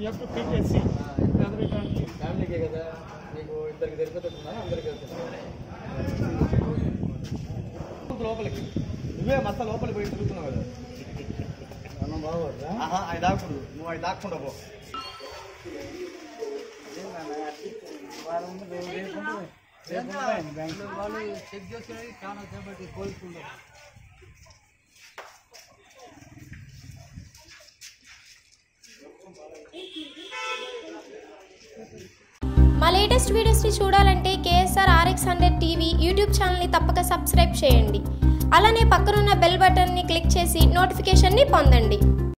you have to పీకేసి ఫ్యామిలీకే కదా నీకు ఇద్దరికి సరిపోతున్నా అందరికి లోపలికి నువ్వే మస్త లోపలికి పోయి తిరుగుతున్నావు కదా మనం బాగోదా ఆహా అది దాక్కుండు నువ్వు అది దాక్కుండా పో వాళ్ళు చెక్ చేసి చాలా సేపటి కోలుకుంటారు మా లేటెస్ట్ వీడియోస్ని చూడాలంటే KSR RX hundred TV YouTube ఛానల్ని తప్పక సబ్స్క్రైబ్ చేయండి అలానే పక్కనున్న బెల్ బటన్ని క్లిక్ చేసి నోటిఫికేషన్ని పొందండి